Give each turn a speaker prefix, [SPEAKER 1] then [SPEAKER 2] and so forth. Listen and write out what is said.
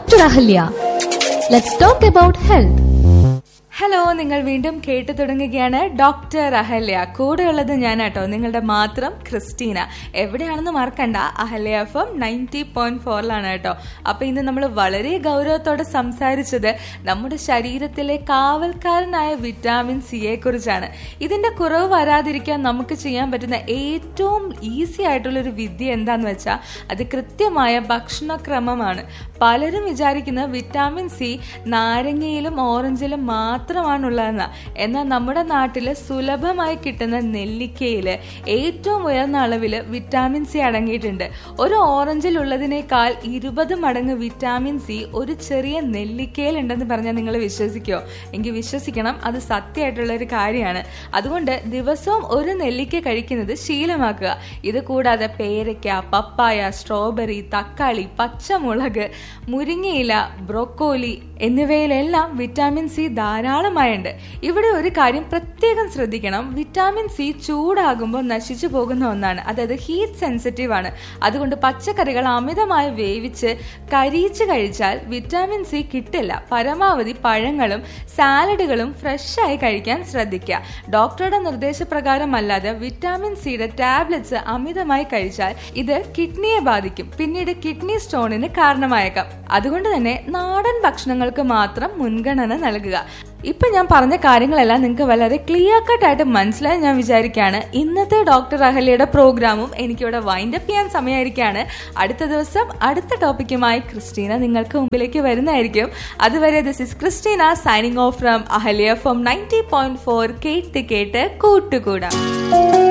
[SPEAKER 1] Dr. Ahalya. Let's talk about health.
[SPEAKER 2] Hello നിങ്ങൾ വീണ്ടും കേട്ടു തുടങ്ങുകയാണ് ഡോക്ടർ അഹല്യ കൂടെയുള്ളത് ഞാനാട്ടോ നിങ്ങളുടെ മാത്രം ക്രിസ്റ്റീന എവിടെയാണെന്ന് മറക്കണ്ട Ahalya F M ninety point ഫോറിലാണ് കേട്ടോ അപ്പൊ ഇന്ന് നമ്മൾ വളരെ ഗൗരവത്തോടെ സംസാരിച്ചത് നമ്മുടെ ശരീരത്തിലെ കാവൽക്കാരനായ വിറ്റാമിൻ സിയെ കുറിച്ചാണ് ഇതിന്റെ കുറവ് വരാതിരിക്കാൻ നമുക്ക് ചെയ്യാൻ പറ്റുന്ന ഏറ്റവും ഈസി ആയിട്ടുള്ള ഒരു വിദ്യ എന്താന്ന് വെച്ചാൽ അത് കൃത്യമായ ഭക്ഷണക്രമമാണ് പലരും വിചാരിക്കുന്ന വിറ്റാമിൻ സി നാരങ്ങയിലും ഓറഞ്ചിലും മാത്രമാണുള്ളതെന്ന എന്നാൽ നമ്മുടെ നാട്ടിൽ സുലഭമായി കിട്ടുന്ന നെല്ലിക്കയിൽ ഏറ്റവും ഉയർന്ന അളവിൽ വിറ്റാമിൻ സി അടങ്ങിയിട്ടുണ്ട് ഒരു ഓറഞ്ചിൽ ഉള്ളതിനേക്കാൾ ഇരുപത് മടങ്ങ് വിറ്റാമിൻ സി ഒരു ചെറിയ നെല്ലിക്കയിൽ ഉണ്ടെന്ന് പറഞ്ഞാൽ നിങ്ങൾ വിശ്വസിക്കുമോ എങ്കിൽ വിശ്വസിക്കണം അത് സത്യമായിട്ടുള്ള ഒരു കാര്യമാണ് അതുകൊണ്ട് ദിവസവും ഒരു നെല്ലിക്ക കഴിക്കുന്നത് ശീലമാക്കുക ഇത് കൂടാതെ പേരയ്ക്ക പപ്പായ സ്ട്രോബെറി തക്കാളി പച്ചമുളക് മുരിങ്ങയില ബ്രൊക്കോലി എന്നിവയിലെല്ലാം വിറ്റാമിൻ സി ധാരാളമായുണ്ട് ഇവിടെ ഒരു കാര്യം പ്രത്യേകം ശ്രദ്ധിക്കണം വിറ്റാമിൻ സി ചൂടാകുമ്പോൾ നശിച്ചു പോകുന്ന ഒന്നാണ് അതായത് ഹീറ്റ് സെൻസിറ്റീവ് ആണ് അതുകൊണ്ട് പച്ചക്കറികൾ അമിതമായി വേവിച്ച് കരിയിച്ച് കഴിച്ചാൽ വിറ്റാമിൻ സി കിട്ടില്ല പരമാവധി പഴങ്ങളും സാലഡുകളും ഫ്രഷായി കഴിക്കാൻ ശ്രദ്ധിക്കുക ഡോക്ടറുടെ നിർദ്ദേശപ്രകാരം അല്ലാതെ വിറ്റാമിൻ സിയുടെ ടാബ്ലറ്റ്സ് അമിതമായി കഴിച്ചാൽ ഇത് കിഡ്നിയെ ബാധിക്കും പിന്നീട് കിഡ്നി സ്റ്റോണിന് കാരണമായേക്കാം അതുകൊണ്ട് തന്നെ നാടൻ ഭക്ഷണങ്ങൾക്ക് മാത്രം മുൻഗണന നൽകുക ഇപ്പൊ ഞാൻ പറഞ്ഞ കാര്യങ്ങളെല്ലാം നിങ്ങൾക്ക് വളരെ ക്ലിയർ കട്ട് ആയിട്ട് മനസ്സിലായി ഞാൻ വിചാരിക്കുകയാണ് ഇന്നത്തെ ഡോക്ടർ അഹല്യയുടെ പ്രോഗ്രാമും എനിക്കിവിടെ വൈൻഡ് അപ്പ് ചെയ്യാൻ സമയമായിരിക്കുകയാണ് അടുത്ത ദിവസം അടുത്ത ടോപ്പിക്കുമായി ക്രിസ്റ്റീന നിങ്ങൾക്ക് മുമ്പിലേക്ക് വരുന്നതായിരിക്കും അതുവരെ this is Christina signing off from Ahalya from ninety point four കേട്ട് കേട്ട് കൂട്ടുകൂടാം